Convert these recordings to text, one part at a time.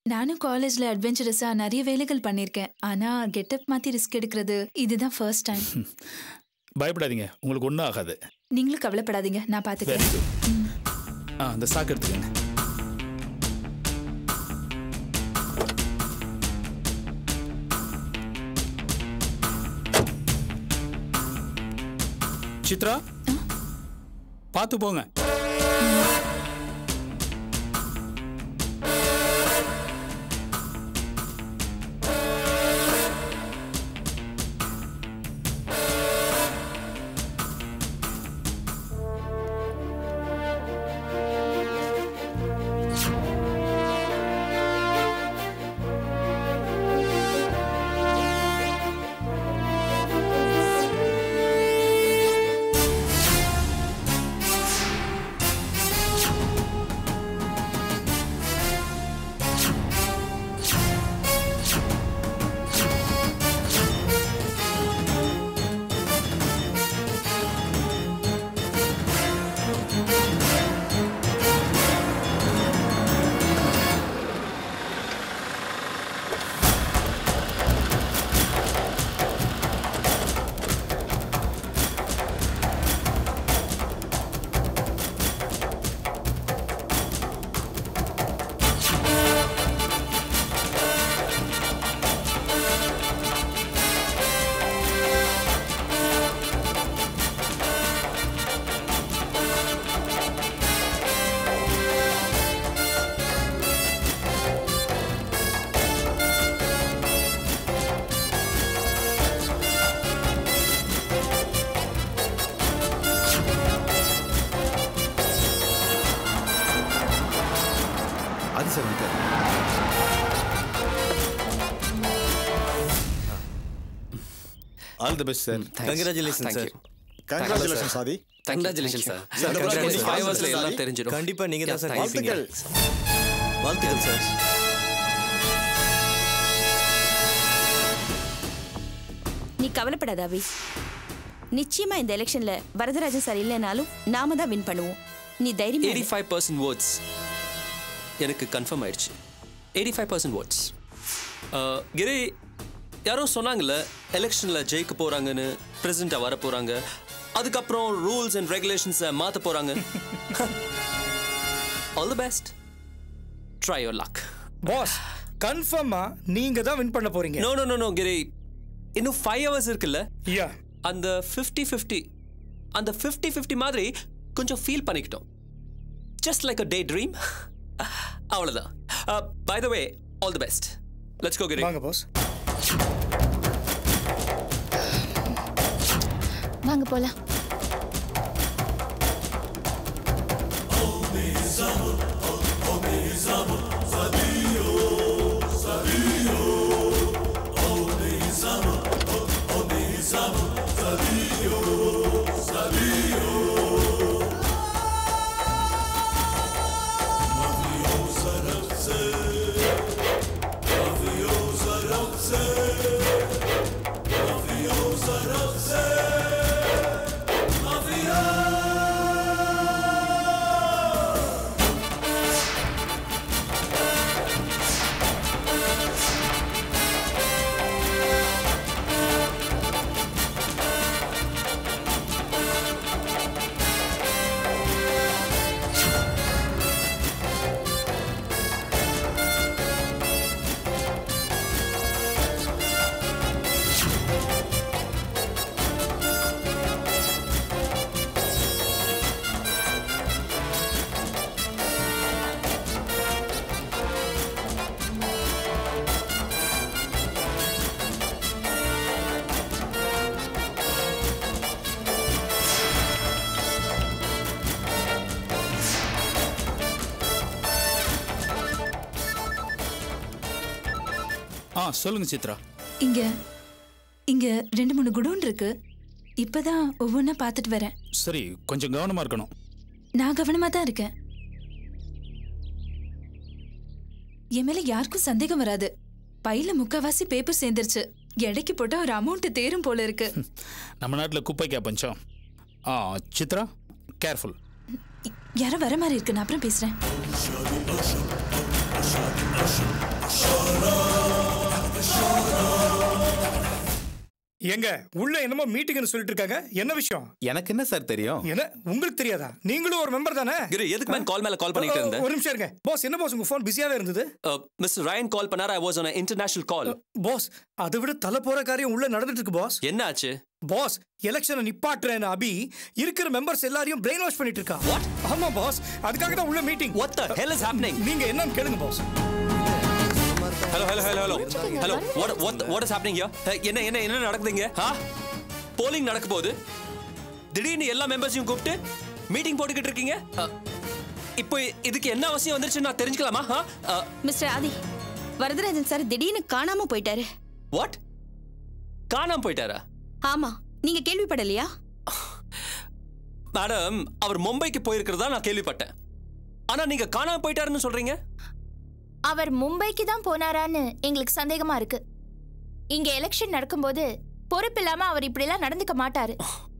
நானும் காலேஜ்ல அட்வென்ச்சரஸா நிறைய வேலைகள் பண்ணியிருக்கேன் ஆனா கெட்டப் மாத்தி ரிஸ்க் எடுக்கிறது இதுதான் ஃபர்ஸ்ட் டைம் பயப்படாதீங்க உங்களுக்கு ஒன்றும் ஆகாது நீங்களும் கவலைப்படாதீங்க நான் வெரி பாத்துக்கிறேன் குட் ஆ அந்த சாக்கு எடுத்துக்கங்க சித்ரா பார்த்து போங்க அது சார் வந்துட்டார் all the best sir congratulation sir congratulation சாதி congratulation sir Sir, congratulations. Five ஹவர்ஸ்ல Sorry. எல்லாம் தெரிஞ்சிடும் கண்டிப்பா நீங்க தான் சார் ஜெயிப்பீங்க. வாழ்த்துக்கள் வாழ்த்துக்கள் சார் நீ கவலைப்படாத அபி நிச்சயமா இந்த எலெக்ஷன்ல வரதராஜன் சார் இல்லைனாலும் நாம தான் வின் பண்ணுவோம் நீ தைரியமா எயிட்டி இரு. ஃபைவ் பர்சன்ட் ஓட்ஸ் எனக்கு கன்ஃபார்ம் ஆயிடுச்சு eighty five percent votes Giri யாரோ சொன்னாங்கல்ல எலெக்ஷனில் ஜெயிக்க போகிறாங்கன்னு பிரசிடெண்ட்டாக வர போகிறாங்க அதுக்கப்புறம் ரூல்ஸ் அண்ட் ரெகுலேஷன்ஸை மாற்ற போகிறாங்க all the best try your luck boss கன்ஃபார்மா நீங்க தான் வின் பண்ண போறீங்க no no no no Giri இன்னும் ஃபைவ் ஹவர்ஸ் இருக்குல்ல யா அந்த ஃபிஃப்டி ஃபிஃப்டி அந்த ஃபிஃப்டி ஃபிஃப்டி மாதிரி கொஞ்சம் ஃபீல் பண்ணிக்கிட்டோம் just like a day dream அவ்வளோதான் by the way all the best let's go Giri வாங்க பாஸ் வாங்க போலாம் ஆ சொல்லுங்க சித்ரா இங்க இங்க ரெண்டு மூணு குடோன் இருக்கு இப்பதான் ஒவ்வொன்றா பார்த்துட்டு வரேன் சரி கொஞ்சம் கவனமா இருக்கணும் நான் கவனமா தான் இருக்கேன் என் மேல யாருக்கும் சந்தேகம் வராது பையில முக்காவாசி பேப்பர் சேர்ந்துருச்சு எடைக்கு போட்டா ஒரு அமௌண்ட் தேரும் போல இருக்கு நம்ம நாட்டில் குப்பைக்கா பஞ்சம் ஆ சித்ரா கேர்ஃபுல் யாரோ வர மாதிரி இருக்கு நான் அப்புறம் பேசுறேன் எங்க உள்ள என்னமோ மீட்டிங்னு சொல்லிட்டு இருக்காங்க என்ன விஷயம் எனக்கு என்ன சார் தெரியும் என்ன உங்களுக்கு தெரியாதா நீங்களும் ஒரு மெம்பர் தானே கிரி எதுக்கு மேன் கால் மேல கால் பண்ணிட்டு இருந்தேன் ஒரு நிமிஷம் இருங்க பாஸ் என்ன பாஸ் உங்க ஃபோன் பிஸியாவே இருந்தது மிஸ்டர் ரயன் கால் பண்ணார் I was on international call boss அதை விட தலை போற காரியம் உள்ள நடந்துட்டு இருக்கு பாஸ் என்ன ஆச்சு பாஸ் எலெக்ஷனை நிப்பாட்டுறேன்னு அபி இருக்கிற மெம்பர்ஸ் எல்லாரையும் பிரெயின் வாஷ் பண்ணிட்டு இருக்கா What? ஆமா பாஸ் அதுக்காக தான் உள்ள meeting What the hell is happening? நீங்க என்னன்னு கேளுங்க boss hello hello hello hello hello what what what is happening here என்ன என்ன என்ன நடக்குதுங்க ஆ போலிங் நடக்க போகுது திடீர்னு எல்லா மெம்பர்ஸையும் கூப்பிட்டு மீட்டிங் போட்டுக்கிட்டு இருக்கீங்க அ, இப்போ இதுக்கு என்ன அவசியம் வந்துருச்சு நான் தெரிஞ்சுக்கலாமா மிஸ்டர் ஆதி வரதராஜன் சார் திடீர்னு காணாம போயிட்டாரு வாட் காணாம போயிட்டாரா ஆமா நீங்க கேள்விப்படலையா மேடம் அவர் மும்பைக்கு போயிருக்கிறதா நான் கேள்விப்பட்டேன் ஆனா நீங்க காணாம போயிட்டாருன்னு சொல்றீங்க அவர் மும்பைக்கு தான் போனாரான்னு எங்களுக்கு சந்தேகமா இருக்கு இங்க எலெக்ஷன் நடக்கும்போது பொறுப்பில்லாம அவர் இப்படிலாம் நடந்துக்க மாட்டாரு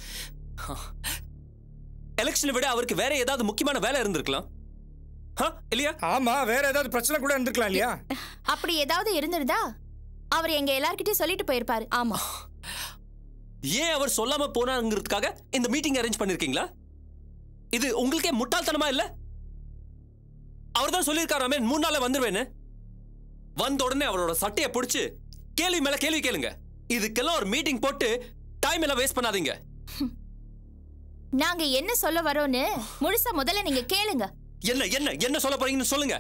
எலெக்ஷனை விட அவருக்கு வேற ஏதாவது முக்கியமான வேலை இருந்திருக்கலாம் ஆ, இல்லையா ஆமா வேற ஏதாவது பிரச்சனை கூட இருந்திருக்கலாம் இல்லையா அப்படி ஏதாவது இருந்திருந்தா அவர் எங்க எல்லார்கிட்டயும் சொல்லிட்டு போயிருப்பாரு ஆமா ஏன் அவர் சொல்லாம போனாங்கிறதுக்காக இந்த மீட்டிங் அரேஞ்ச் பண்ணிருக்கீங்களா இது உங்களுக்கே முட்டாள்தனமா இல்ல அவர் தான் சொல்லியிருக்காராமே மூணு நாள்ல வந்துருவேன்னு வந்த உடனே அவரோட சட்டையை பிடிச்சு கேள்வி மேல கேள்வி கேளுங்க இதுக்கெல்லாம் ஒரு மீட்டிங் போட்டு டைம் எல்லாம் வேஸ்ட் பண்ணாதீங்க நாங்க என்ன சொல்ல வரோன்னு முழுசா முதல்ல நீங்க கேளுங்க என்ன என்ன என்ன சொல்ல போறீங்கன்னு சொல்லுங்க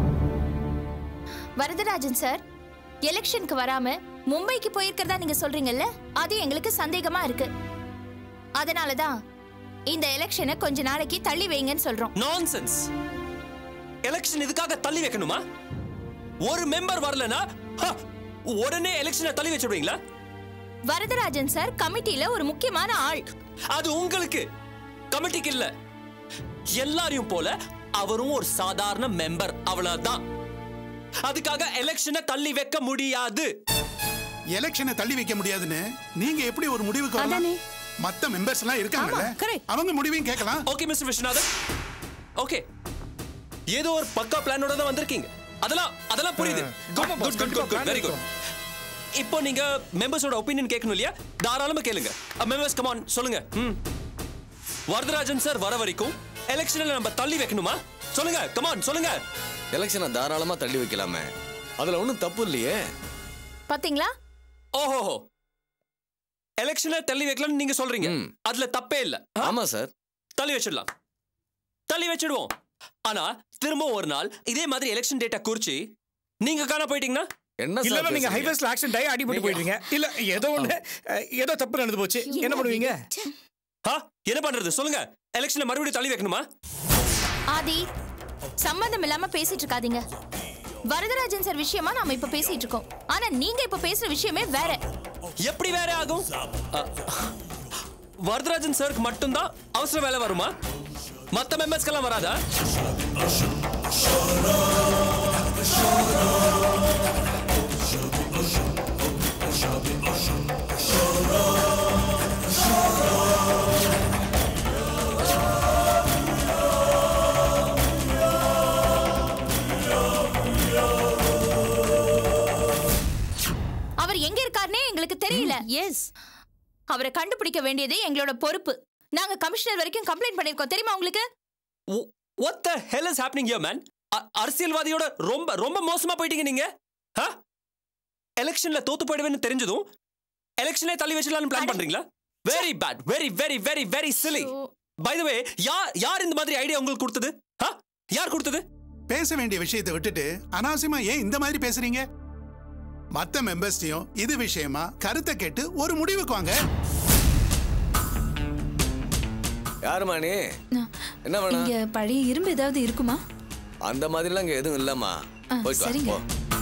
வரதராஜன் சார் எலெக்ஷனுக்கு வராம மும்பைக்கு போயிருக்கிறதா நீங்க சொல்றீங்கல்ல அது எங்களுக்கு சந்தேகமா இருக்கு அதனாலதான் இந்த எலெக்ஷனை கொஞ்ச நாளைக்கு தள்ளி வைங்கன்னு சொல்றோம் நான்சென்ஸ் எலெக்ஷன் இதுக்காக தள்ளி வைக்கணுமா ஒரு மெம்பர் வரலனா ஹ, உடனே எலெக்ஷனை தள்ளி வச்சிடுவீங்களா வரதராஜன் சார் கமிட்டில ஒரு முக்கியமான ஆள் அது உங்களுக்கு கமிட்டிக்கு இல்ல எல்லாரையும் போல அவரும் ஒரு சாதாரண மெம்பர் அவ்வளவுதான் அதுக்காக எலெக்ஷனை தள்ளி வைக்க முடியாது எலெக்ஷனை தள்ளி வைக்க முடியாதுன்னு நீங்க எப்படி ஒரு முடிவுக்கு வரலாம் அதானே. மத்த மெம்பர்ஸ் எல்லாம் இருக்காங்கல்ல ஆமா, correct. அவங்க முடிவையும் கேட்கலாம் ஓகே மிஸ்டர் விஸ்வநாதன் ஓகே ஏதோ ஒரு பக்கா பிளானோட தான் வந்திருக்கீங்க அதெல்லாம் அதெல்லாம் புரியுது குட் ஆமா, boss, குட் குட் கண்டிப்பா குட் plan வெரி குட் இருக்கும். இப்போ நீங்க மெம்பர்ஸோட ஒப்பீனியன் கேட்கணும் இல்லையா தாராளமா கேளுங்க மெம்பர்ஸ் கமான் சொல்லுங்க ம் வரதராஜன் சார் வர வரைக்கும் எலெக்ஷன்ல நம்ம தள்ளி வைக்கணுமா சொல்லுங்க கமான் சொல்லுங்க எலெக்ஷனை தாராளமா தள்ளி வைக்கலாமே அதுல ஒண்ணும் தப்பு இல்லையே பாத்தீங்களா ஓஹோஹோ எலெக்ஷனை தள்ளி வைக்கலாம்னு நீங்க சொல்றீங்க ம். அதுல தப்பே இல்ல ஆ? ஆமா சார் தள்ளி வச்சிடலாம் தள்ளி வச்சிடுவோம் ஆனா திரும்ப ஒரு நாள் இதே மாதிரி எலெக்ஷன் டேட்டா குறிச்சு நீங்க காண போயிட்டீங்கன்னா என்ன இல்ல சார் நீங்க பேசுறீங்க? ஹைவேஸ்ல ஆக்சிடென்ட் ஆகி அடிபட்டு போயிடுறீங்க இல்ல ஏதோ ஒண்ணு அஹ், ஏதோ தப்பு நடந்து போச்சு என்ன பண்ணுவீங்க ஆ, என்ன பண்றது சொல்லுங்க எலெக்ஷனை மறுபடியும் தள்ளி வைக்கணுமா ஆதி சம்பந்தம் இல்லாம பேசிட்டு இருக்காதீங்க வரதராஜன் சார் விஷயமா நாம இப்ப பேசிட்டு இருக்கோம் ஆனா நீங்க இப்ப பேசுற விஷயமே வேற எப்படி வேற ஆகும் அ, வரதராஜன் சாருக்கு மட்டும்தான் அவசர வேலை வருமா மத்த மெம்பர்ஸ்க்கெல்லாம் வராதா அவர் எங்க இருக்காருன்னே எங்களுக்கு தெரியல எஸ் அவரை கண்டுபிடிக்க வேண்டியது எங்களோட பொறுப்பு நாங்க கமிஷனர் வரைக்கும் கம்ப்ளைண்ட் பண்ணிருக்கோம் தெரியுமா உங்களுக்கு what the hell is happening here man அ- அரசியல்வாதியோட ரொம்ப ரொம்ப மோசமா போயிட்டீங்க நீங்க எலெக்ஷன்ல தோத்து போயிடுவேன்னு தெரிஞ்சதும் எலெக்ஷனே தள்ளி வச்சிடலாம்னு பிளான் பண்றீங்களா very bad very very very very silly by the way யார் யார் இந்த மாதிரி ஐடியா உங்களுக்கு கொடுத்தது Huh? யார் கொடுத்தது பேச வேண்டிய விஷயத்தை விட்டுட்டு அனாவசியமா ஏன் இந்த மாதிரி பேசுறீங்க மத்த மெம்பர்ஸ்டையும் இது விஷயமா கருத்தை கேட்டு ஒரு முடிவுக்கு வாங்க யாருமா நீ என்ன வேணும் இங்க பழைய இரும்பு ஏதாவது இருக்குமா அந்த மாதிரிலாம் இங்க எதுவும் இல்லம்மா ஆ, போயிட்டு வா சரிங்க. போ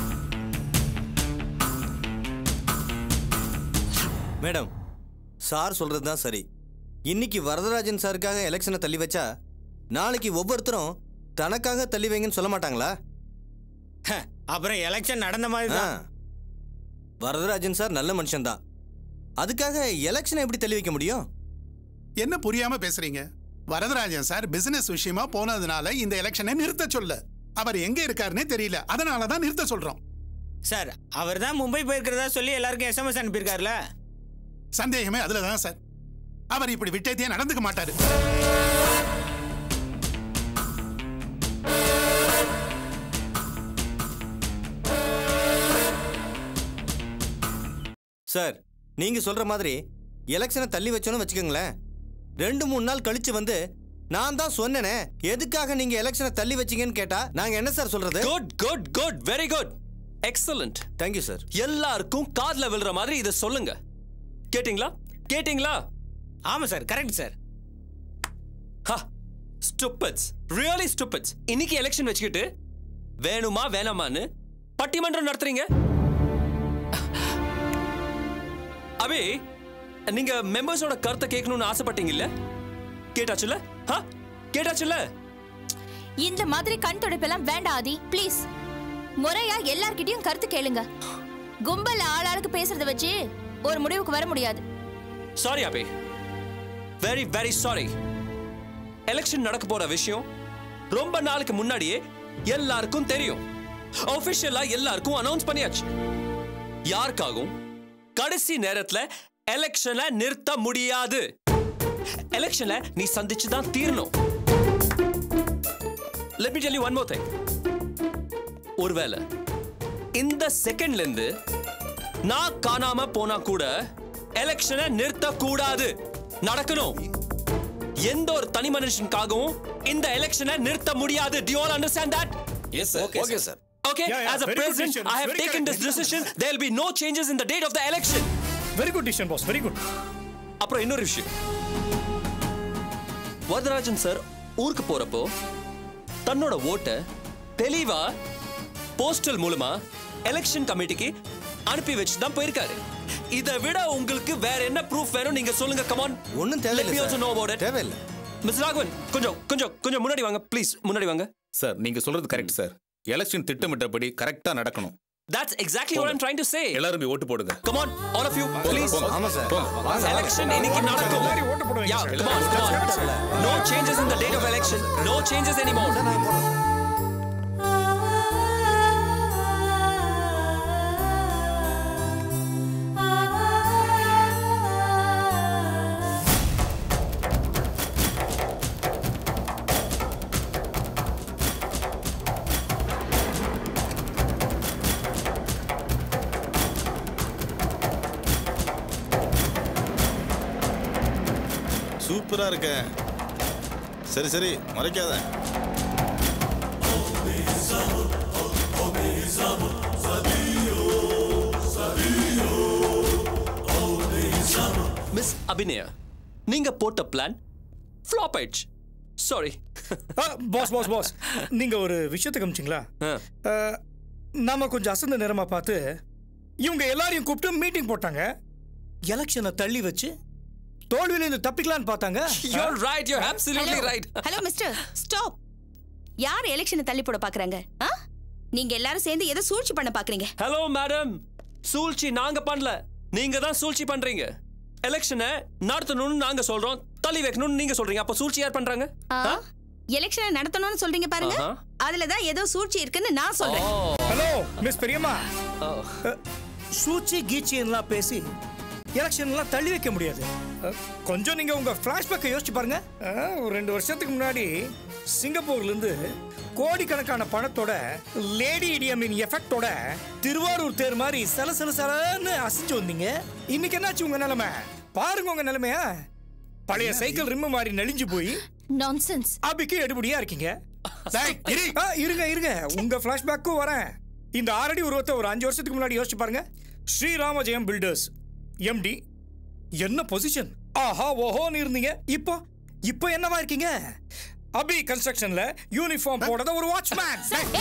மேடம் சார் சொல்றது தான் சரி இன்னைக்கு வரதராஜன் சாருக்காக எலெக்ஷனை தள்ளி வச்சா நாளைக்கு ஒவ்வொருத்தரும் தனக்காக தள்ளி வைங்கன்னு சொல்ல மாட்டாங்களா அப்புறம் எலெக்ஷன் நடந்த மாதிரி ஆ. வரதராஜன் சார் நல்ல மனுஷன்தான் அதுக்காக எலெக்ஷனை எப்படி தள்ளி வைக்க முடியும் என்ன புரியாம பேசுறீங்க வரதராஜன் சார் பிசினஸ் விஷயமா போனதுனால இந்த எலெக்ஷனை நிறுத்த சொல்ல அவர் எங்க இருக்காருன்னே தெரியல அதனால தான் நிறுத்த சொல்றோம் சார் அவர் தான் மும்பை போயிருக்கிறதா சொல்லி எல்லாருக்கும் எஸ்எம்எஸ் அனுப்பியிருக்காருல சந்தேகமே அதுல தான் சார் அவர் இப்படி விட்டேத்தியே நடந்துக்க மாட்டாரு சார் நீங்க சொல்ற மாதிரி எலெக்ஷனை தள்ளி வச்சோன்னு வச்சுக்கோங்களேன் ரெண்டு மூணு நாள் கழிச்சு வந்து நான் தான் சொன்னேனே எதுக்காக நீங்க எலெக்ஷனை தள்ளி வச்சீங்கன்னு கேட்டா நாங்க என்ன சார் சொல்றது good good good very good excellent thank you sir எல்லாருக்கும் காதுல விழுற மாதிரி இதை சொல்லுங்க கேட்டிங்களா கேட்டிங்களா ஆமா சார் கரெக்ட் சார் ஹா ஸ்டூபிட்ஸ் ரியலி ஸ்டூபிட்ஸ் இன்னைக்கு எலெக்ஷன் வச்சுக்கிட்டு வேணுமா வேணாமான்னு பட்டிமன்றம் நடத்துறீங்க அபி நீங்க மெம்பர்ஸோட கருத்தை கேட்கணும்னு ஆசைப்பட்டீங்கல்ல கேட்டாச்சுல ஹா கேட்டாச்சுல இந்த மாதிரி கண் துடைப்பெல்லாம் வேண்டாம் ஆதி ப்ளீஸ் முறையா எல்லார்கிட்டயும் கருத்து கேளுங்க கும்பல் ஆளாளுக்கு பேசுறத வச்சு ஒரு முடிவுக்கு வர முடியாது sorry Abhi very very sorry election நடக்க போற விஷயம் ரொம்ப நாளுக்கு முன்னாடியே எல்லாருக்கும் தெரியும் ஆபீஷியலா எல்லாருக்கும் அனௌன்ஸ் பண்ணியாச்சு யாருக்காகவும் கடைசி நேரத்துல எலெக்ஷனை நிறுத்த முடியாது எலெக்ஷனை நீ சந்திச்சு தான் தீரணும் let me tell you one more thing ஒருவேளை இந்த செகண்ட்ல இருந்து நான் காணாம போனா கூட எலெக்ஷனை நிறுத்த கூடாது நடக்கணும் எந்த ஒரு தனி மனுஷனுக்காகவும் இந்த எலெக்ஷனை நிறுத்த முடியாது do you all understand that yes sir okay sir okay Yeah, yeah, as a very good president decision. i have Very taken this correct. decision there will be no changes in the date of the election very good decision boss very good அப்புறம் இன்னொரு விஷயம் Varadarajan sir ஊருக்கு போறப்போ தன்னோட ஓட்டை தெளிவா postal மூலமா election கமிட்டிக்கு அனுப்பி வச்சு தான் போயிருக்காரு இதை விட உங்களுக்கு வேற என்ன ப்ரூஃப் வேணும் நீங்க சொல்லுங்க கமான் ஒன்றும் Let me தேவையில்லை also sir know about it. தேவையில்லை மிஸ் ராகவன் கொஞ்சம் கொஞ்சம் கொஞ்சம் முன்னாடி வாங்க ப்ளீஸ் முன்னாடி வாங்க சார் நீங்க சொல்றது கரெக்ட் சார் எலெக்ஷன் திட்டமிட்டபடி கரெக்டா நடக்கணும் That's exactly what I'm trying to say. எல்லாரும் போய் ஓட்டு போடுங்க Come on, all of you, please. ஆமா சார் Election இன்னைக்கு நடக்கும். ஓட்டு போடுவீங்க Yeah, sir. come on, come on. No changes in the date of election. No changes anymore. சூப்பரா இருக்க சரி சரி மறைக்காத மிஸ் அபிநயா நீங்க போட்ட பிளான் ஃப்ளாப் ஆயிடுச்சு சாரி பாஸ் பாஸ் பாஸ் நீங்க ஒரு விஷயத்தை கமிச்சிங்களா நாம கொஞ்சம் அசந்த நேரமா பார்த்து இவங்க எல்லாரையும் கூப்பிட்டு மீட்டிங் போட்டாங்க எலெக்ஷனை தள்ளி வச்சு தோல்வியில இருந்து தப்பிக்கலாம்னு பார்த்தாங்க you're right you're absolutely right hello mister stop யார் எலெக்ஷனை தள்ளி போட பாக்குறாங்க ஆ? நீங்க எல்லாரும் சேர்ந்து எதை சூழ்ச்சி பண்ண பாக்குறீங்க ஹலோ மேடம் சூழ்ச்சி நாங்க பண்ணல நீங்க தான் சூழ்ச்சி பண்றீங்க எலெக்ஷனை நடத்தணும்னு நாங்க சொல்றோம் தள்ளி வைக்கணும்னு நீங்க சொல்றீங்க அப்ப சூழ்ச்சி யார் பண்றாங்க ஆ? எலெக்ஷனை நடத்தணும்னு சொல்றீங்க பாருங்க ஆஹா. அதுல தான் ஏதோ சூழ்ச்சி இருக்குன்னு நான் சொல்றேன் ஹலோ மிஸ் பெரியம்மா அஹ், சூச்சி கீச்சி எல்லாம் பேசி எலெக்ஷன் எல்லாம் தள்ளி வைக்க முடியாது அஹ், கொஞ்சம் நீங்க உங்க பிளாஷ்பேக்கை யோசிச்சு பாருங்க அஹ், ஒரு ரெண்டு வருஷத்துக்கு முன்னாடி சிங்கப்பூர்ல இருந்து கோடிக்கணக்கான பணத்தோட லேடி இடியமின் எஃபெக்டோட திருவாரூர் தேர் மாதிரி சல சல சலன்னு அசைஞ்சு வந்தீங்க இன்னைக்கு என்னாச்சு உங்க நிலைமை பாருங்க உங்க நிலைமையா பழைய சைக்கிள் ரிம்மு மாதிரி நெளிஞ்சு போய் நான்சென்ஸ் அபிக்கு எடுபடியா இருக்கீங்க ஆ, இருங்க இருங்க உங்க பிளாஷ்பேக்கும் வரேன் இந்த ஆரடி உருவத்தை ஒரு அஞ்சு வருஷத்துக்கு முன்னாடி யோசிச்சு பாருங்க ஸ்ரீராம ஜெயம் பில்டர்ஸ் எம்டி என்ன பொசிஷன் ஆஹா ஓஹோன்னு இருந்தீங்க இப்போ இப்போ என்னவா இருக்கீங்க அபி கன்ஸ்ட்ரக்ஷன்ல யூனிஃபார்ம் போடாத ஒரு வாட்ச்மேன்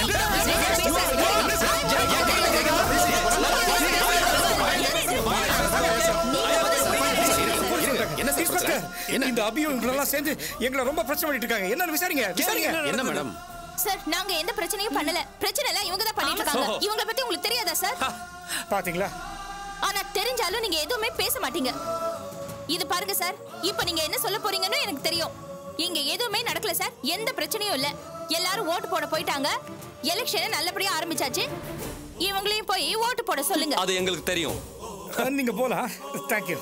இந்த அபியும் இவங்களெல்லாம் சேர்ந்து எங்களை ரொம்ப பிரச்சனை பண்ணிட்டு இருக்காங்க என்னன்னு விசாரிங்க விசாரிங்க என்ன மேடம் சார் நாங்க எந்த பிரச்சனையும் பண்ணல பிரச்சனை எல்லாம் இவங்க தான் பண்ணிட்டு இருக்காங்க ஓஹோ. இவங்கள பத்தி உங்களுக்கு தெரியாதா சார் பாத்தீங்களா ஆனா தெரிஞ்சாலும் நீங்க எதுவுமே பேச மாட்டீங்க இது பாருங்க சார் இப்போ நீங்க என்ன சொல்ல போறீங்கன்னு எனக்கு தெரியும் இங்க எதுவுமே நடக்கல சார் எந்த பிரச்சனையும் இல்ல எல்லாரும் ஓட்டு போட போயிட்டாங்க எலெக்ஷனை நல்லபடியா ஆரம்பிச்சாச்சு இவங்களையும் போய் ஓட்டு போட சொல்லுங்க அது எங்களுக்கு தெரியும் நீங்க போலாம் தேங்க்யூ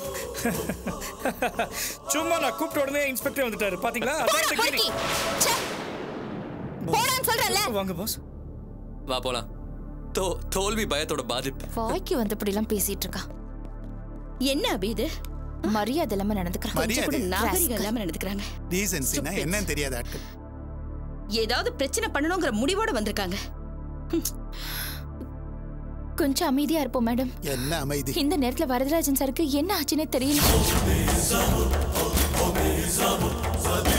சும்மா நான் கூப்பிட்ட உடனே இன்ஸ்பெக்டர் வந்துட்டாரு பாத்தீங்களா அதான் போடா, இந்த பொறுக்கி. கேரி. ச்சே. போடான்னு சொல்றேன்ல வாங்க பாஸ் வா போலாம் தோ தோல்வி பயத்தோட பாதிப்பு வாய்க்கு வந்தபடிலாம் பேசிட்டு இருக்கா என்ன அபி இது மரியாதை இல்லாம நடந்துக்கிறான் கொஞ்சம் கூட மரியாதை நாகரிகம் இல்லாம நடந்துக்கிறாங்க டீசன்சினா என்னன்னு தெரியாத ஆட்கள் ஏதாவது பிரச்சனை பண்ணணுங்கிற முடிவோட வந்திருக்காங்க கொஞ்சம் அமைதியா இருப்போம் மேடம் என்ன அமைதி இந்த நேரத்துல வரதராஜன் சாருக்கு என்ன ஆச்சுன்னே தெரியல